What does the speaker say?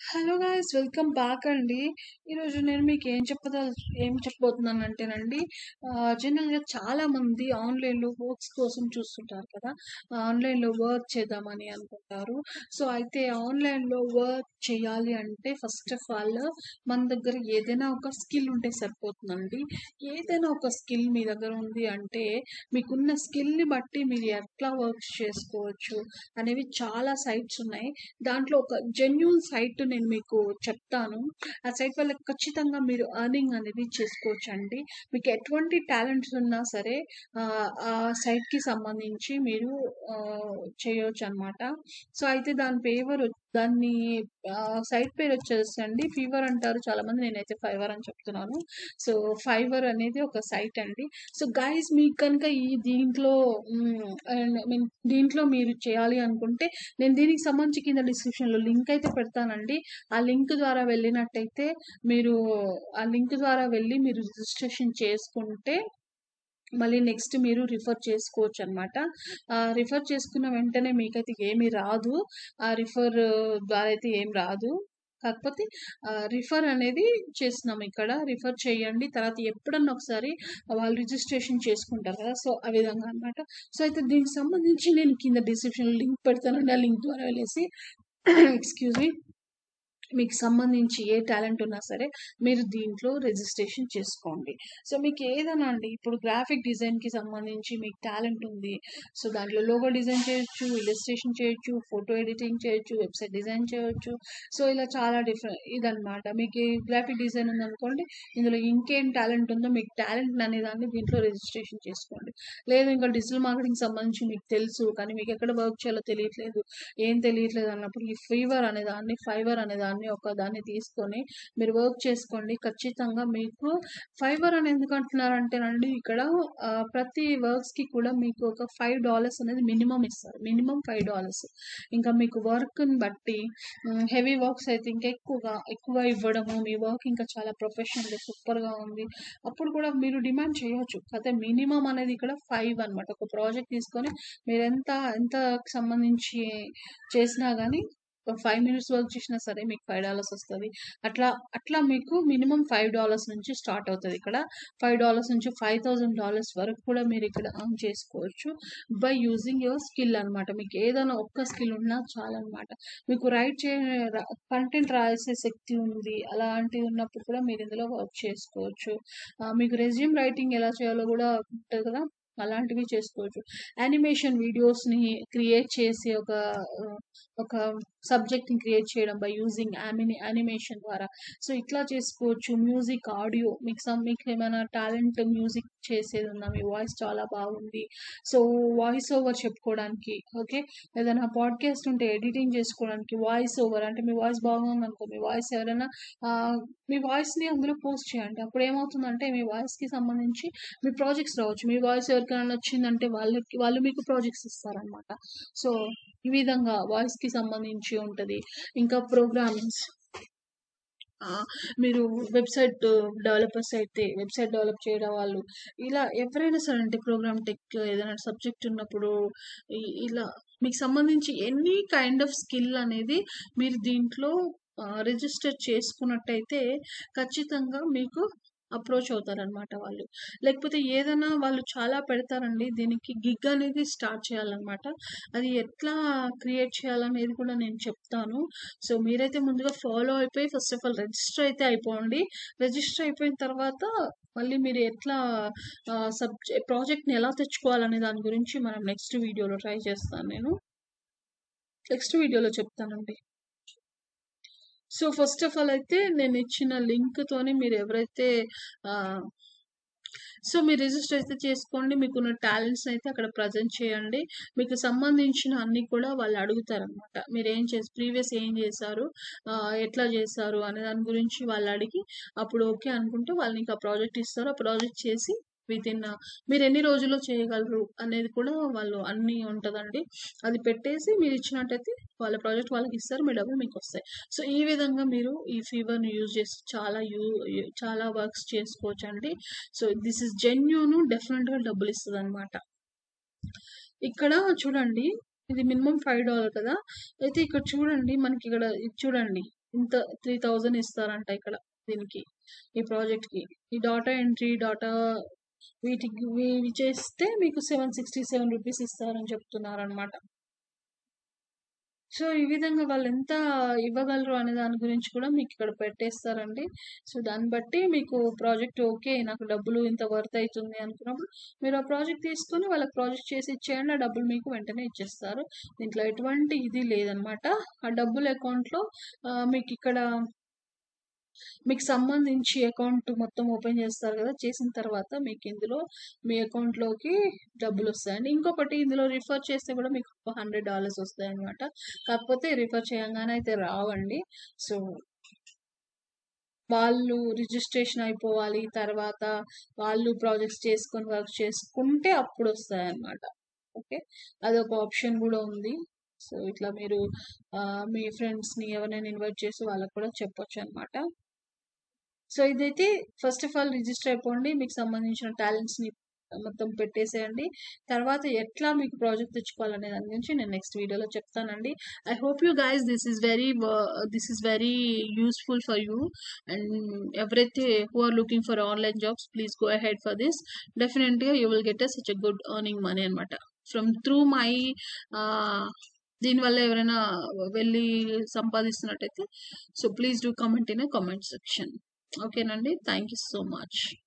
hello guys welcome back అండి ఈరోజు నేను మీకు ఏం చెప్పదా ఏం చెప్పబోతున్నాను అంటేనండి జనరల్గా చాలా మంది ఆన్లైన్లో వర్క్స్ కోసం చూస్తుంటారు కదా ఆన్లైన్లో వర్క్ చేద్దామని అనుకుంటారు సో అయితే ఆన్లైన్లో వర్క్ చేయాలి అంటే ఫస్ట్ ఆఫ్ ఆల్ మన దగ్గర ఏదైనా ఒక స్కిల్ ఉంటే సరిపోతుందండి ఏదైనా ఒక స్కిల్ మీ దగ్గర ఉంది అంటే మీకున్న స్కిల్ని బట్టి మీరు ఎట్లా వర్క్ చేసుకోవచ్చు అనేవి చాలా సైట్స్ ఉన్నాయి దాంట్లో ఒక జెన్యున్ సైట్ నేను మీకు చెప్తాను ఆ సైట్ వల్ల ఖచ్చితంగా మీరు ఎర్నింగ్ అనేది చేసుకోవచ్చు అండి మీకు ఎటువంటి టాలెంట్స్ ఉన్నా సరే ఆ, ఆ సైట్కి సంబంధించి మీరు ఆ, చేయొచ్చు అనమాట సో అయితే దాని పేరు దాన్ని సైట్ పేరు వచ్చేసి అండి ఫీవర్ అంటారు చాలా మంది నేనైతే ఫైవర్ అని చెప్తున్నాను సో ఫైవర్ అనేది ఒక సైట్ అండి సో గైస్ మీకు కనుక ఈ దీంట్లో ఐ మీన్ దీంట్లో మీరు చేయాలి అనుకుంటే నేను దీనికి సంబంధించి కింద డిస్క్రిప్షన్లో లింక్ అయితే పెడతానండి ఆ లింక్ ద్వారా వెళ్ళినట్టయితే మీరు ఆ లింక్ ద్వారా వెళ్ళి మీరు రిజిస్ట్రేషన్ చేసుకుంటే మళ్ళీ నెక్స్ట్ మీరు రిఫర్ చేసుకోవచ్చు అనమాట రిఫర్ చేసుకున్న వెంటనే మీకైతే ఏమీ రాదు ఆ రిఫర్ ద్వారా అయితే ఏం రాదు కాకపోతే రిఫర్ అనేది చేస్తున్నాం ఇక్కడ రిఫర్ చేయండి తర్వాత ఎప్పుడన్నా ఒకసారి వాళ్ళు రిజిస్ట్రేషన్ చేసుకుంటారు కదా సో ఆ విధంగా అనమాట సో అయితే దీనికి సంబంధించి నేను కింద డిస్క్రిప్షన్లో లింక్ పెడతానండి ఆ లింక్ ద్వారా వెళ్ళేసి ఎక్స్క్యూజ్ మీ మీకు సంబంధించి ఏ టాలెంట్ ఉన్నా సరే మీరు దీంట్లో రిజిస్ట్రేషన్ చేసుకోండి సో మీకు ఏదైనా అండి ఇప్పుడు గ్రాఫిక్ డిజైన్కి సంబంధించి మీకు టాలెంట్ ఉంది సో దాంట్లో లోగో డిజైన్ చేయొచ్చు ఇలిస్ట్రేషన్ చేయొచ్చు ఫోటో ఎడిటింగ్ చేయొచ్చు వెబ్సైట్ డిజైన్ చేయొచ్చు సో ఇలా చాలా డిఫరెంట్ ఇదనమాట మీకు గ్రాఫిక్ డిజైన్ ఉందనుకోండి ఇందులో ఇంకేం టాలెంట్ ఉందో మీకు టాలెంట్ అనే దాన్ని దీంట్లో రిజిస్ట్రేషన్ చేసుకోండి లేదు ఇంకా డిజిటల్ మార్కెటింగ్ సంబంధించి మీకు తెలుసు కానీ మీకు ఎక్కడ వర్క్ చేయాలో తెలియట్లేదు ఏం తెలియట్లేదు అన్నప్పుడు ఈ ఫీవర్ అనే దాన్ని ఫైవర్ అనే దాన్ని ఒక దాన్ని తీసుకొని మీరు వర్క్ చేసుకోండి ఖచ్చితంగా మీకు ఫైవర్ అని ఎందుకు అంటున్నారంటేనండి ఇక్కడ ఆ, ప్రతి వర్క్స్ కి కూడా మీకు ఒక ఫైవ్ డాలర్స్ అనేది మినిమం ఇస్తారు మినిమం ఫైవ్ డాలర్స్ ఇంకా మీకు వర్క్ ని బట్టి హెవీ వర్క్స్ అయితే ఇంకా ఎక్కువగా ఎక్కువ ఇవ్వడము మీ వర్క్ ఇంకా చాలా ప్రొఫెషనల్ సూపర్ గా ఉంది అప్పుడు కూడా మీరు డిమాండ్ చేయొచ్చు అయితే మినిమం అనేది ఇక్కడ ఫైవ్ అన్నమాట ఒక ప్రాజెక్ట్ తీసుకొని మీరు ఎంత ఎంత సంబంధించి చేసినా కానీ ఒక ఫైవ్ మినిట్స్ వర్క్ చేసినా సరే మీకు ఫైవ్ డాలర్స్ వస్తుంది అట్లా అట్లా మీకు మినిమం ఫైవ్ డాలర్స్ నుంచి స్టార్ట్ అవుతుంది ఇక్కడ ఫైవ్ డాలర్స్ నుంచి ఫైవ్ థౌజండ్ డాలర్స్ వరకు కూడా మీరు ఇక్కడ earn చేసుకోవచ్చు బై యూజింగ్ యువర్ స్కిల్ అన్నమాట మీకు ఏదైనా ఒక్క స్కిల్ ఉన్నా చాలన్నమాట మీకు రైట్ చే కంటెంట్ రాసే శక్తి ఉంది అలాంటివి ఉన్నప్పుడు కూడా మీరు ఇందులో వర్క్ చేసుకోవచ్చు ఆ, మీకు రెజ్యూమ్ రైటింగ్ ఎలా చేయాలో కూడా ఉంటుంది కదా అలాంటివి చేసుకోవచ్చు యానిమేషన్ వీడియోస్ని క్రియేట్ చేసి ఒక ఆ, ఒక సబ్జెక్ట్ని క్రియేట్ చేయడం బై యూజింగ్ యామిని యానిమేషన్ ద్వారా సో ఇట్లా చేసుకోవచ్చు మ్యూజిక్ ఆడియో మీకు సమ్ మీకు ఏమైనా టాలెంట్ మ్యూజిక్ చేసేది ఉందా మీ వాయిస్ చాలా బాగుంది సో వాయిస్ ఓవర్ చెప్పుకోవడానికి ఓకే ఏదైనా పాడ్కాస్ట్ ఉంటే ఎడిటింగ్ చేసుకోవడానికి వాయిస్ ఓవర్ అంటే మీ వాయిస్ బాగుంది అనుకో మీ వాయిస్ ఎవరైనా ఆ, మీ వాయిస్ని అందులో పోస్ట్ చేయండి అప్పుడు ఏమవుతుందంటే మీ వాయిస్కి సంబంధించి మీ ప్రాజెక్ట్స్ రావచ్చు మీ వాయిస్ ఎవరికైనా నచ్చిందంటే వాళ్ళకి వాళ్ళు మీకు ప్రాజెక్ట్స్ ఇస్తారనమాట సో ఈ విధంగా వాయిస్ కి సంబంధించి ఉంటది ఇంకా ప్రోగ్రామింగ్స్ మీరు వెబ్సైట్ డెవలపర్స్ అయితే వెబ్సైట్ డెవలప్ చేయడం వాళ్ళు ఇలా ఎవరైనా సరే అంటే ప్రోగ్రామ్ టెక్ ఏదైనా సబ్జెక్ట్ ఉన్నప్పుడు ఈ- ఇలా మీకు సంబంధించి ఎనీ కైండ్ ఆఫ్ స్కిల్ అనేది మీరు దీంట్లో రిజిస్టర్ చేసుకున్నట్టయితే ఖచ్చితంగా మీకు అప్రోచ్ అవుతారనమాట వాళ్ళు లేకపోతే ఏదైనా వాళ్ళు చాలా పెడతారండి దీనికి గిగ్ అనేది స్టార్ట్ చేయాలన్నమాట అది ఎట్లా క్రియేట్ చేయాలనేది కూడా నేను చెప్తాను సో మీరైతే ముందుగా ఫాలో అయిపోయి ఫస్ట్ ఆఫ్ ఆల్ రిజిస్టర్ అయితే అయిపోండి రిజిస్టర్ అయిపోయిన తర్వాత మళ్ళీ మీరు ఎట్లా సబ్జెక్ట్ ప్రాజెక్ట్ని ఎలా తెచ్చుకోవాలనే దాని గురించి మనం నెక్స్ట్ వీడియోలో ట్రై చేస్తాను నేను నెక్స్ట్ వీడియోలో చెప్తానండి సో ఫస్ట్ ఆఫ్ ఆల్ అయితే నేను ఇచ్చిన లింక్ తోని మీరు ఎవరైతే ఆ, సో మీరు రిజిస్టర్ అయితే చేసుకోండి మీకున్న టాలెంట్స్ అయితే అక్కడ ప్రజెంట్ చేయండి మీకు సంబంధించిన అన్ని కూడా వాళ్ళు అడుగుతారనమాట మీరు ఏం చేసి ప్రీవియస్ ఏం చేశారు ఆ, ఎట్లా చేశారు అనే దాని గురించి వాళ్ళు అడిగి అప్పుడు ఓకే అనుకుంటే వాళ్ళు ఇంకా ప్రాజెక్ట్ ఇస్తారు ఆ ప్రాజెక్ట్ చేసి విత్ ఇన్ మీరు ఎన్ని రోజుల్లో చేయగలరు అనేది కూడా వాళ్ళు అన్ని ఉంటుందండి అది పెట్టేసి మీరు ఇచ్చినట్టయితే వాళ్ళ ప్రాజెక్ట్ వాళ్ళకి ఇస్తారు మీ డబ్బులు మీకు వస్తాయి సో ఈ విధంగా మీరు ఈ ఫీవర్ని యూజ్ చేసి చాలా యూ చాలా వర్క్స్ చేసుకోవచ్చు అండి సో దిస్ ఇస్ జెన్యూన్ డెఫినెట్గా డబ్బులు ఇస్తుంది అనమాట ఇక్కడ చూడండి ఇది మినిమం ఫైవ్ డాలర్ కదా అయితే ఇక్కడ చూడండి మనకి ఇక్కడ ఇది చూడండి ఇంత త్రీ థౌజండ్ ఇస్తారంట ఇక్కడ దీనికి ఈ ప్రాజెక్ట్ కి ఈ డాటా ఎంట్రీ డాటా వీటికి ఇవి చేస్తే మీకు సెవెన్ సిక్స్టీ సెవెన్ రూపీస్ ఇస్తారని చెప్తున్నారు అనమాట సో ఈ విధంగా వాళ్ళు ఎంత ఇవ్వగలరు అనే దాని గురించి కూడా మీకు ఇక్కడ పెట్టేస్తారండి సో దాన్ని బట్టి మీకు ప్రాజెక్ట్ ఓకే నాకు డబ్బులు ఇంత వర్త్ అవుతుంది అనుకున్నప్పుడు మీరు ఆ ప్రాజెక్ట్ తీసుకొని వాళ్ళకి ప్రాజెక్ట్ చేసి ఇచ్చేయండి ఆ డబ్బులు మీకు వెంటనే ఇచ్చేస్తారు దీంట్లో ఎటువంటి ఇది లేదనమాట ఆ డబ్బులు అకౌంట్లో మీకు ఇక్కడ మీకు సంబంధించి అకౌంట్ మొత్తం ఓపెన్ చేస్తారు కదా చేసిన తర్వాత మీకు ఇందులో మీ అకౌంట్లోకి డబ్బులు వస్తాయండి ఇంకొకటి ఇందులో రిఫర్ చేస్తే కూడా మీకు హండ్రెడ్ డాలర్స్ వస్తాయి అనమాట కాకపోతే రిఫర్ చేయగానే అయితే రావండి సో వాళ్ళు రిజిస్ట్రేషన్ అయిపోవాలి తర్వాత వాళ్ళు ప్రాజెక్ట్స్ చేసుకొని వర్క్ చేసుకుంటే అప్పుడు వస్తాయి అన్నమాట ఓకే అదొక ఆప్షన్ కూడా ఉంది సో ఇట్లా మీరు ఆ, మీ ఫ్రెండ్స్ని ఎవరైనా ఇన్వైట్ చేసి వాళ్ళకి కూడా చెప్పొచ్చు అనమాట సో ఇదైతే ఫస్ట్ ఆఫ్ ఆల్ రిజిస్టర్ అయిపోండి మీకు సంబంధించిన టాలెంట్స్ ని మొత్తం పెట్టేసేయండి తర్వాత ఎట్లా మీకు ప్రాజెక్ట్ తెచ్చుకోవాలనే దాని గురించి నేను నెక్స్ట్ వీడియోలో చెప్తానండి I hope you guys this is very this is very useful for you and ఎవరైతే who are looking for online jobs please go ahead for this డెఫినెట్గా you will get a such a good earning money అనమాట from through my దీనివల్ల ఎవరైనా వెళ్ళి సంపాదిస్తున్నట్టయితే so please do comment in comment section ఓకేనండి thank you so much